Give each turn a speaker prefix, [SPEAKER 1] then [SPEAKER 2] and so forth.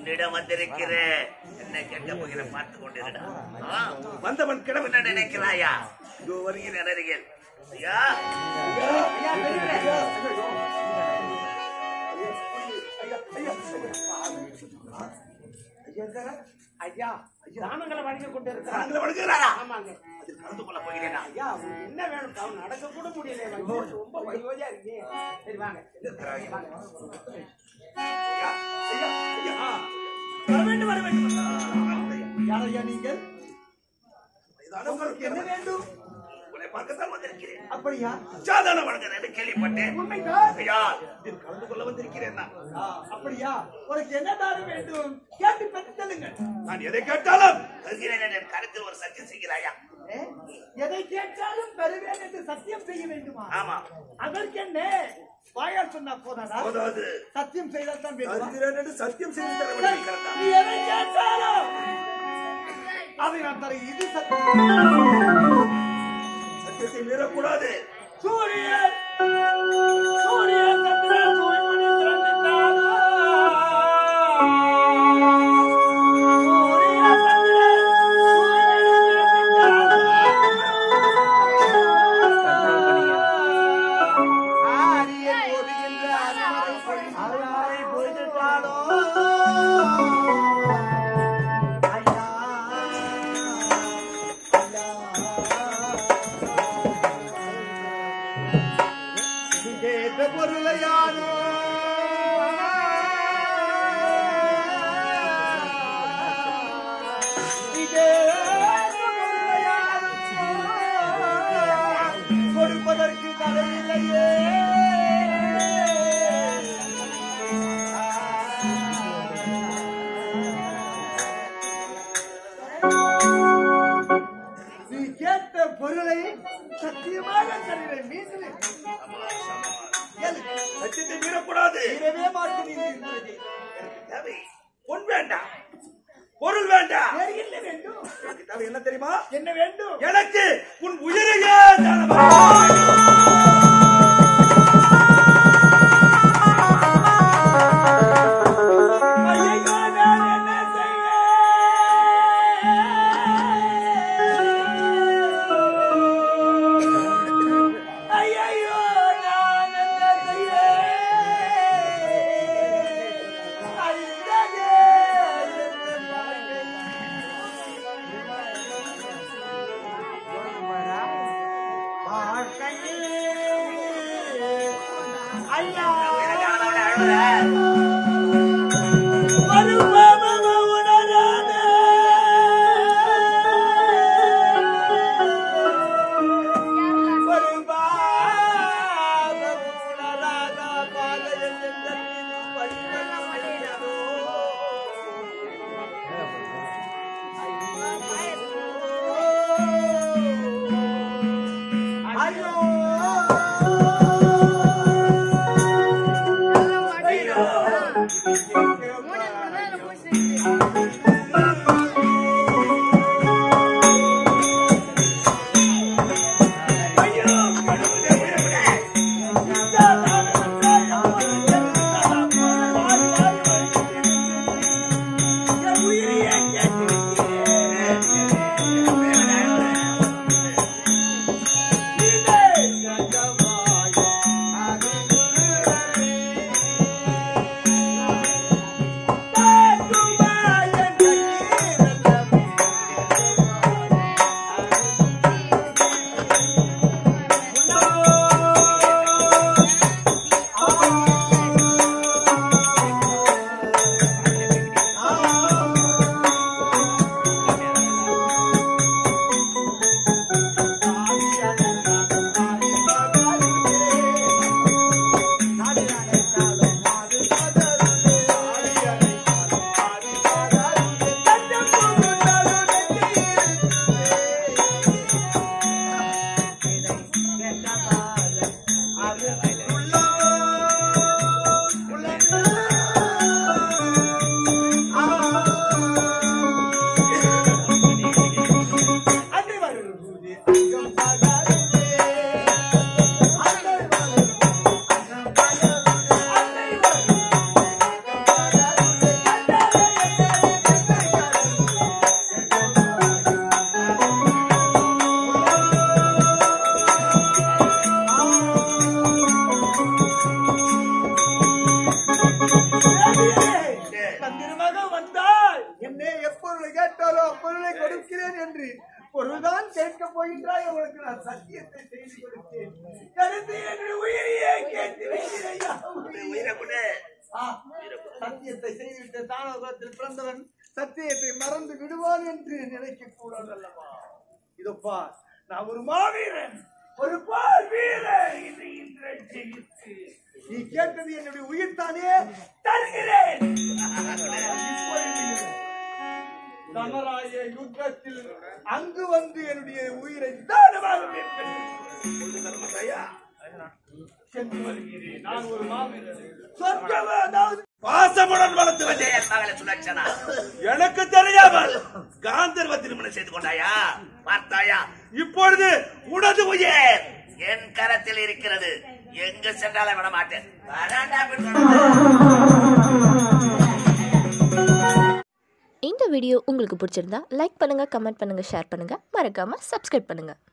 [SPEAKER 1] உன்னிடம் வந்திருக்கிறேன் என்ன கேட்க போகிற பார்த்து கொண்டிருடா ஆ, வந்தவன் கிடம் என்ன நினைக்கிறாயா இதோ வருகிறேன் அருகில் ஐயா
[SPEAKER 2] ஐயா தானங்களை வழங்கி கொண்டு இருக்கிறாங்க
[SPEAKER 1] தாங்கள் வருகிறாரா
[SPEAKER 2] ஆமாங்க
[SPEAKER 1] அதில் கலந்து கொள்ள போகிறேனா
[SPEAKER 2] ஐயா உங்களுக்கு என்ன வேணும் தாவும் நடக்க கூட முடியல ஐயோ, ரொம்ப வயோதியா இருக்கீங்க சரி வாங்க வாங்க.
[SPEAKER 1] ஐயா, ஐயா, ஐயா.
[SPEAKER 2] வர வேண்டும் வர வேண்டும்
[SPEAKER 1] ஐயா,
[SPEAKER 2] யாரையா நீங்கள்
[SPEAKER 1] இதான உங்களுக்கு என்ன வேண்டும் உன்னை பார்க்கத்தான் வந்திருக்கிறேன்
[SPEAKER 2] அப்படியா
[SPEAKER 1] சாதாரண வழங்கல் என்று கேள்விப்பட்டேன்
[SPEAKER 2] உண்மைதான்
[SPEAKER 1] ஐயா இதில் கலந்து கொள்ள வந்திருக்கிறேன் நான்
[SPEAKER 2] ஆ, அப்படியா உனக்கு என்ன தானம் வேண்டும் கேட்டு பெற்று செல்லுங்கள்
[SPEAKER 1] நான் எதை கேட்டாலும் தருகிறேன் என்று என் கருத்தில் ஒரு சத்தியம் செய்கிறாயா
[SPEAKER 2] ஏ, எதை கேட்டாலும் பெறுவேன் என்று சத்தியம் செய்ய வேண்டுமா
[SPEAKER 1] ஆமா
[SPEAKER 2] அதற்கு என்ன வாயால் சொன்னா போதாதா
[SPEAKER 1] போதாது
[SPEAKER 2] சத்தியம் செய்தால் தான் வேண்டுமா
[SPEAKER 1] தருகிறேன் என்று சத்தியம் செய்து தர
[SPEAKER 2] சரி,
[SPEAKER 1] வேண்டும் கரெக்டா?
[SPEAKER 2] நீ எதை கேட்டாலும் அதை நான் தர இது சத்தியம்
[SPEAKER 1] சத்தியத்தை மீறக்கூடாது
[SPEAKER 2] சூரியன் சூரியன் சந்திரன் சூரியமணி பிறந்திட்டாரோ சூரியன் சந்திரன் ஆரியன் ஒதுகின்ற அருளாரை பொழுதுட்டாளோ ஐயா கேட்ட பொருளையானோ கொடுப்பதற்கு தலையில்லையே நீ கேட்ட பொருளை சத்தியமாக தருகிறேன் மீண்டும் கேளு.
[SPEAKER 1] சத்தியத்தை மீறக்கூடாது
[SPEAKER 2] மீறவே மாட்டேன்
[SPEAKER 1] தேவை பொன் வேண்டாம் பொருள் வேண்டாம்
[SPEAKER 2] வேறு என்ன வேண்டும்
[SPEAKER 1] எனக்கு தேவை என்ன தெரியுமா
[SPEAKER 2] என்ன வேண்டும்
[SPEAKER 1] எனக்கு உன் உயிரையே தானமாக
[SPEAKER 2] ஐயையோ, நான் என்ன செய்வேன்? ஐயையோ, நான் என்ன செய்வேன்? ஐயையே, என் வாழ்க்கையில் ஐயா மறுபாவம் உணராத மறுபாவம் உணராத பாதையில் எந்த மீது பரிமளம் அடைந்ததோ. ஐயோ ஐயோ
[SPEAKER 3] என்னை எப்பொருளை கேட்டாலோ அப்பொருளை கொடுக்கிறேன் என்று பொருள்தான் கேட்க போகின்றாய் உங்களுக்கு நான் சத்தியத்தை செய்து கொடுத்தேன் கருத்து என்று உயிரியே கேட்டு வைக்கிறேன் ஐயா.
[SPEAKER 1] உயிரை கொடு
[SPEAKER 3] ஆ, சத்தியத்தை செய்துவிட்ட தானோகத்தில் பிறந்தவன் சத்தியத்தை மறந்து விடுவான் என்று நினைக்க கூடாது அல்லவா இதோ பார் நான் ஒரு மாவீரன் ஒரு பார் வீரன் இது இன்றை ஜெயித்து நீ கேட்டது என்னுடைய உயிர் தானே தருகிறேன் இப்பொழுது தனராய யுத்தத்தில் அங்கு வந்து என்னுடைய உயிரை தானமாக பெற்று
[SPEAKER 1] ஐயா
[SPEAKER 3] சென்று வருகிறேன் நான் ஒரு மாவீரன் சொர்க்கம் அதாவது
[SPEAKER 1] பாசமுடன் வளர்த்து வந்த என் மகளை சுலட்சணா எனக்கு தெரியாமல் காந்தர்வ திருமணம் செய்து கொண்டாயா பார்த்தாயா இப்பொழுது உனது உயிர் என் கரத்தில் இருக்கிறது எங்கு சென்றாலும் விட மாட்டேன் வராண்டா பெண்
[SPEAKER 4] இந்த வீடியோ உங்களுக்கு பிடிச்சிருந்தா லைக் பண்ணுங்கள் கமெண்ட் பண்ணுங்கள் ஷேர் பண்ணுங்கள் மறக்காமல் சப்ஸ்கிரைப் பண்ணுங்கள்